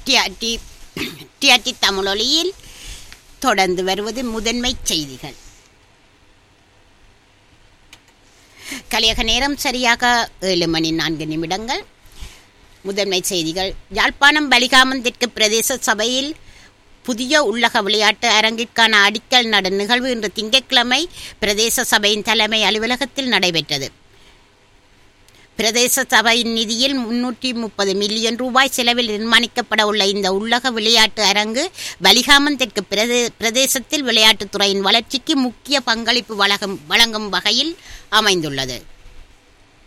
TRT TRT தமிழொலியில் தொடர்ந்து வருவது முதன்மை செய்திகள் கலியக நேரம் சரியாக ஏழு மணி நான்கு நிமிடங்கள் முதன்மை செய்திகள் யாழ்ப்பாணம் பலிகாமம் தெற்கு பிரதேச சபையில் புதிய உள்ளக விளையாட்டு அரங்கிற்கான அடிக்கல் நட நிகழ்வு இன்று திங்கட்கிழமை பிரதேச சபையின் தலைமை அலுவலகத்தில் நடைபெற்றது பிரதேச சபையின் நிதியில் முன்னூற்றி முப்பது மில்லியன் ரூபாய் செலவில் நிர்மாணிக்கப்பட உள்ள இந்த உள்ளக விளையாட்டு அரங்கு வலிகாமன் தெற்கு பிரதே பிரதேசத்தில் விளையாட்டுத்துறையின் வளர்ச்சிக்கு முக்கிய பங்களிப்பு வழங்கும் வழங்கும் வகையில் அமைந்துள்ளது